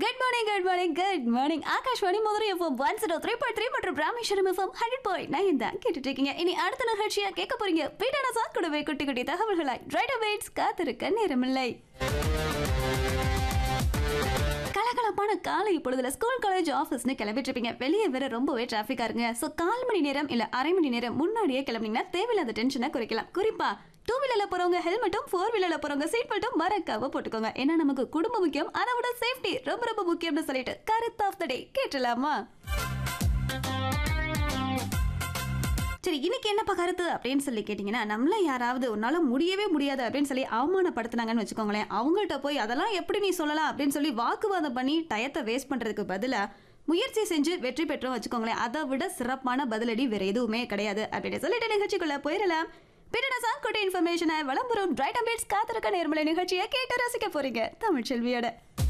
good morning good morning good morning Akashvani Madurai FM one zero three point three மற்றும் Rameswaram FM hundred point nine தான் கேட்டுட்டு இருக்கீங்க இனி அடுத்த நிகழ்ச்சியா கேட்க போறீங்க வீட்டான சார் கூடவே குட்டி குட்டி தகவல்களாய் ரைட் வெயிட்ஸ் காத்திருக்க நேரமில்லை கலகலப்பான காலை பொழுதுல ஸ்கூல் காலேஜ் ஆஃபீஸ்னு கிளம்பிட்டு இருப்பீங்க வெளியே வேற ரொம்பவே டிராஃபிக்கா இருங்க ஸோ கால் மணி நேரம் இல்ல அரை மணி நேரம் முன்னாடியே கிளம்பினீங்கன்னா தேவையில்லாத டென்ஷனை குறைக்கலாம் குறிப்பா டூ வீலர்ல போறவங்க ஹெல்மெட்டும் ஃபோர் வீலர்ல போறவங்க சீட் பெல்ட்டும் மறக்காம போட்டுக்கோங்க ஏன்னா நமக்கு குடும்பம் முக்கியம் அதை விட சேஃப்டி ரொம்ப ரொம்ப முக்கியம்னு சொல்லிட்டு கருத்து ஆஃப் த டே கேட்டலாமா சரி இன்னைக்கு என்னப்பா கருத்து அப்படின்னு சொல்லி கேட்டிங்கன்னா நம்மள யாராவது உன்னால முடியவே முடியாது அப்படின்னு சொல்லி அவமானப்படுத்துனாங்கன்னு வச்சுக்கோங்களேன் அவங்கள்ட்ட போய் அதெல்லாம் எப்படி நீ சொல்லலாம் அப்படின்னு சொல்லி வாக்குவாதம் பண்ணி டயத்தை வேஸ்ட் பண்றதுக்கு பதிலா முயற்சி செஞ்சு வெற்றி பெற்றோம் வச்சுக்கோங்களேன் அதை விட சிறப்பான பதிலடி வேற எதுவுமே கிடையாது அப்படின்னு சொல்லிட்டு நிகழ்ச்சிக்குள்ள போயிடலாம் பின்ன சாக்குட்டி இன்ஃபர்மேஷனை வளம்புறம் பிரைட் அம்பேட்ஸ் காத்திருக்க நேர்மலை நிகழ்ச்சியை கேட்டு ரசிக்க போறீங்க தமிழ் செல்வியோட